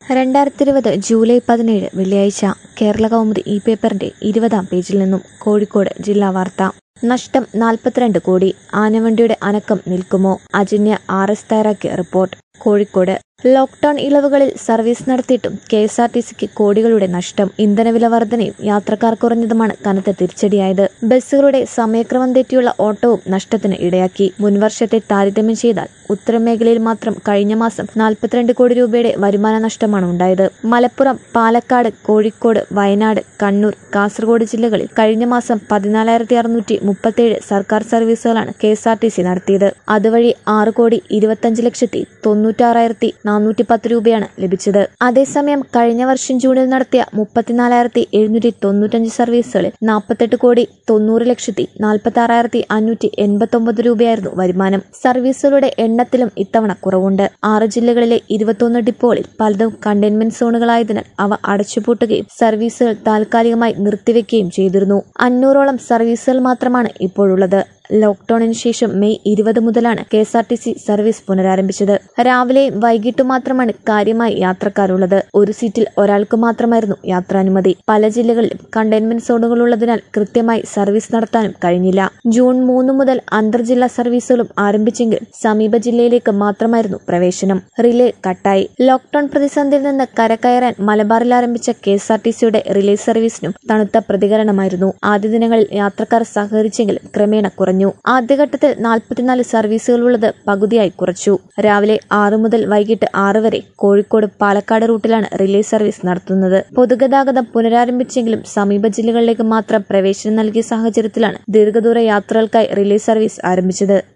രണ്ടായിരത്തി ഇരുപത് ജൂലൈ പതിനേഴ് വെള്ളിയാഴ്ച കേരള കൗമുദി ഈ പേപ്പറിന്റെ ഇരുപതാം പേജിൽ നിന്നും കോഴിക്കോട് ജില്ലാ വാർത്ത നഷ്ടം നാൽപ്പത്തിരണ്ട് കോടി ആനവണ്ടിയുടെ അനക്കം നിൽക്കുമോ അജന്യ ആർ എസ് തയ്യാറാക്കിയ റിപ്പോർട്ട് കോഴിക്കോട് ലോക്ഡൌൺ ഇളവുകളിൽ സർവീസ് നടത്തിയിട്ടും കെ എസ് ആർ ടി സിക്ക് കോടികളുടെ നഷ്ടം ഇന്ധനവില വർധനയും യാത്രക്കാർ കുറഞ്ഞതുമാണ് കനത്ത തിരിച്ചടിയായത് ബസ്സുകളുടെ സമയക്രമം തെറ്റിയുള്ള ഓട്ടവും നഷ്ടത്തിന് ഇടയാക്കി മുൻവർഷത്തെ താരതമ്യം ചെയ്താൽ ഉത്തരമേഖലയിൽ മാത്രം കഴിഞ്ഞ മാസം നാൽപ്പത്തിരണ്ട് കോടി രൂപയുടെ വരുമാന നഷ്ടമാണ് ഉണ്ടായത് മലപ്പുറം പാലക്കാട് കോഴിക്കോട് വയനാട് കണ്ണൂർ കാസർഗോഡ് ജില്ലകളിൽ കഴിഞ്ഞ മാസം പതിനാലായിരത്തി അറുന്നൂറ്റി മുപ്പത്തേഴ് സർക്കാർ സർവീസുകളാണ് K S R T C നടത്തിയത് അതുവഴി ആറ് കോടി ഇരുപത്തഞ്ച് ലക്ഷത്തി തൊണ്ണൂറ്റാറായിരത്തി നാനൂറ്റി പത്ത് രൂപയാണ് ലഭിച്ചത് അതേസമയം കഴിഞ്ഞ വർഷം ജൂണിൽ നടത്തിയ മുപ്പത്തിനാലായിരത്തി എഴുന്നൂറ്റി തൊണ്ണൂറ്റഞ്ച് സർവീസുകളിൽ നാൽപ്പത്തെട്ട് കോടി തൊണ്ണൂറ് ലക്ഷത്തി നാൽപ്പത്തി ആറായിരത്തി അഞ്ഞൂറ്റി എൺപത്തി ഒമ്പത് രൂപയായിരുന്നു വരുമാനം സർവീസുകളുടെ എണ്ണത്തിലും ഇത്തവണ കുറവുണ്ട് ആറ് ജില്ലകളിലെ ഇരുപത്തൊന്ന് ഡിപ്പോകളിൽ പലതും കണ്ടെയ്ൻമെന്റ് സോണുകളായതിനാൽ അവ അടച്ചുപൂട്ടുകയും സർവീസുകൾ താൽക്കാലികമായി നിർത്തിവെക്കുകയും ചെയ്തിരുന്നു അഞ്ഞൂറോളം സർവീസുകൾ മാത്രമാണ് ഇപ്പോഴുള്ളത് ലോക്ഡൌണിന് ശേഷം മെയ് ഇരുപത് മുതലാണ് K S R T C service പുനരാരംഭിച്ചത് രാവിലെയും വൈകിട്ടും മാത്രമാണ് കാര്യമായി യാത്രക്കാരുള്ളത് ഒരു സീറ്റിൽ ഒരാൾക്ക് മാത്രമായിരുന്നു യാത്രാനുമതി പല ജില്ലകളിലും കണ്ടെയ്ൻമെന്റ് സോണുകൾ ഉള്ളതിനാൽ കൃത്യമായി സർവീസ് നടത്താനും കഴിഞ്ഞില്ല ജൂൺ മൂന്ന് മുതൽ അന്തർജില്ലാ സർവീസുകളും ആരംഭിച്ചെങ്കിലും സമീപ ജില്ലയിലേക്ക് മാത്രമായിരുന്നു പ്രവേശനം റിലേ കട്ടായി ലോക്ഡൌൺ പ്രതിസന്ധിയിൽ നിന്ന് കരകയറാൻ മലബാറിൽ ആരംഭിച്ച കെ എസ് ആർ ടി സിയുടെ റിലേ സർവീസിനും തണുത്ത പ്രതികരണമായിരുന്നു ആദ്യ ദിനങ്ങളിൽ യാത്രക്കാർ സഹകരിച്ചെങ്കിലും ക്രമേണ കുറഞ്ഞു കുറഞ്ഞു ആദ്യഘട്ടത്തിൽ നാൽപ്പത്തിനാല് സർവീസുകളുള്ളത് പകുതിയായി കുറച്ചു രാവിലെ ആറ് മുതൽ വൈകിട്ട് ആറ് വരെ കോഴിക്കോട് പാലക്കാട് റൂട്ടിലാണ് റിലേ സർവീസ് നടത്തുന്നത് പൊതുഗതാഗതം പുനരാരംഭിച്ചെങ്കിലും സമീപ ജില്ലകളിലേക്ക് മാത്രം പ്രവേശനം നൽകിയ സാഹചര്യത്തിലാണ് ദീർഘദൂര യാത്രകൾക്കായി റിലേ സർവീസ് ആരംഭിച്ചത്